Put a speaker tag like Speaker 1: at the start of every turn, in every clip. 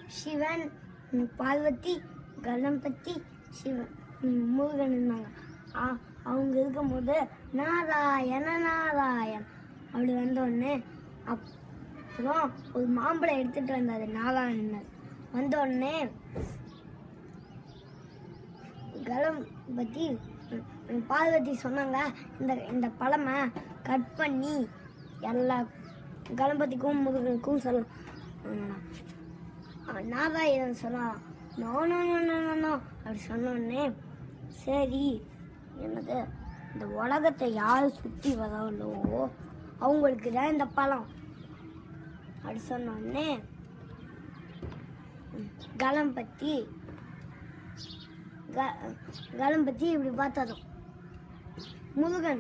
Speaker 1: சிவன் ம், பார்வதி கணபதி சிவன் ம், முருகன் இருந்தாங்க ஆ- அவங்க இருக்கும்போது நாராயண நாராயண் அப்படி வந்த உடனே அப்புறம் ஒரு மாம்பழம் எடுத்துட்டு வந்தாரு நாராயணன் வந்த உடனே கணபதி ம், ம், பார்வதி சொன்னாங்க இந்த இந்த பழமை கட் பண்ணி எல்லா கணபதிக்கும் முருகனுக்கும் சொல்லலாம் ம், ஆ, நாராயணன் சொல்லலாம் no no no no no no அப்படி சொன்ன உடனே சரி என்னது இந்த உலகத்தை யார் சுற்றி வராங்களோ அவங்களுக்கு தான் இந்த பழம் அப்படி சொன்ன உடனே ம், கணபதி க- கணபதி இப்படி பார்த்தாராம் முருகன்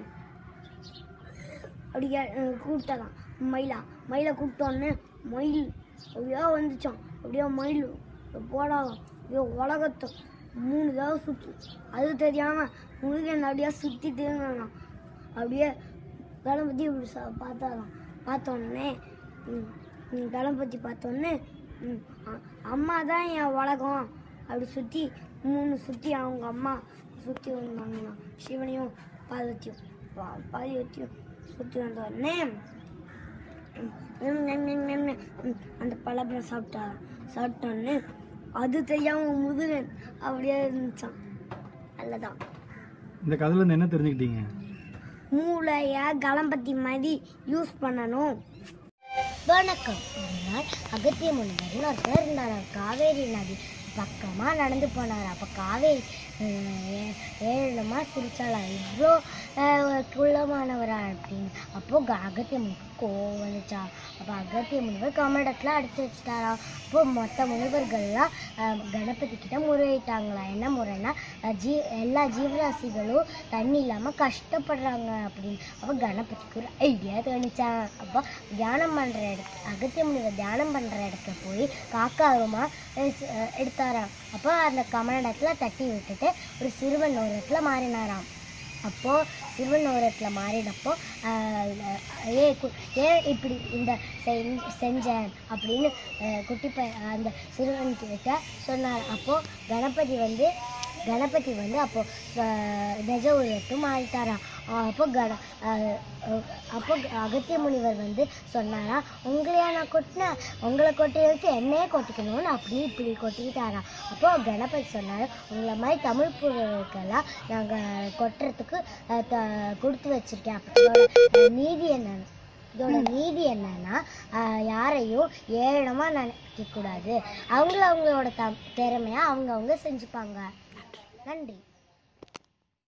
Speaker 1: அப்படி கே- அஹ் கூப்பிட்டாராம் மயிலா மயிலை கூப்பிட்டோன்னே மயில் அப்படியே வந்துச்சான் அப்படியே மயில் போடாதான் அப்படியே உலகத்தை மூணு தடவை சுற்று அது தெரியாமல் முருகன் அப்படியே சுற்றிட்டு இருந்தான் அப்படியே கணபதி இப்படி ச பார்த்தாராம் பார்த்தோன்னே ம், ம், கணபதி பார்த்தோன்னே ம், அ- அம்மா தான் என் உலகம் அப்படி சுற்றி மூணு சுற்றி அவங்க அம்மா சுற்றி வந்தாங்கண்ணா சிவனையும் பார்வதியும் பா- பார்வதியும் சுற்றி வந்த உடனே ம், ம், ம், ம், ம், ம், அந்த பழப்பழம் சாப்பிட்டா சாப்பிட்டோன்னே அது தெரியாம முதுகன் அப்படியே இருந்துச்சான் நல்லதான்
Speaker 2: இந்த கதையிலேருந்து என்ன தெரிஞ்சுக்கிட்டீங்க
Speaker 1: மூளைய கணபதி மாதிரி யூஸ் பண்ணணும் வணக்கம் ஒரு நாள் அகத்திய முனிவர்னு ஒருத்தர் இருந்தார் காவேரி நதி பக்கமாக நடந்து போனார் அப்போ காவேரி அஹ், ஏ- ஏழமா சிரிச்சாளா இவ்வளோ அஹ், குள்ளமானவரா அப்படின்னு அப்போ க- அகத்திய முனிவர் கோவம் வந்துச்சா அப்போ அகத்திய முனிவர் கமண்டத்தில் அடிச்சு வச்சுட்டாரா அப்போ மொத்த முனிவர்கள்லாம் அஹ், கணபதி கிட்ட முறையிட்டாங்களா என்ன முறைன்னா அஹ், ஜீ எல்லா ஜீவராசிகளும் தண்ணி இல்லாமல் கஷ்டப்படுறாங்க அப்படின்னு அப்போ கணபதிக்கு ஒரு ஐடியா தோணுச்சான் அப்போ தியானம் பண்ணுற இடத்து அகத்திய முனிவர் தியானம் பண்ணுற இடத்துல போய் காக்காரமா எடுத்தாராம் அப்போ அந்த கமண்டத்தில் தட்டி விட்டுட்டு ஒரு சிறுவன் ஓரத்தில் மாறினாராம் அப்போது சிறுவன் ஓரத்தில் மாறினப்போ ஆஹ், ஏ கு- ஏன் இப்படி இந்த செஞ்- செஞ்சேன் அப்படின்னு ஆஹ், குட்டி பை அந்த சிறுவன் கிட்ட சொன்னார் அப்போது கணபதி வந்து கணபதி வந்து அப்போ ஆஹ், நிஜ உருவத்தும் மாறிட்டாராம் ஆஹ், அப்போ கண ஆஹ், அஹ், அப்போ அகத்திய முனிவர் வந்து சொன்னாரா உங்களையா நான் கொட்டினேன் உங்களை கொட்டி வச்சு என்னையே கொட்டிக்கணும்னு அப்படி இப்படி கொட்டிக்கிட்டாராம் அப்போ கணபதி சொன்னார் உங்களை மாதிரி தமிழ் புலவர்களுக்கெல்லாம் நாங்கள் கொட்டுறதுக்கு ஆஹ், த- கொடுத்து வச்சிருக்கேன் அப்போ இதோட ஆஹ், நீதி என்னன்னு இதோட நீதி என்னன்னா ஆஹ், யாரையும் ஏழமா நினைக்க கூடாது அவங்கள அவங்களோட த திறமையா அவங்க அவங்க செஞ்சுப்பாங்க நன்றி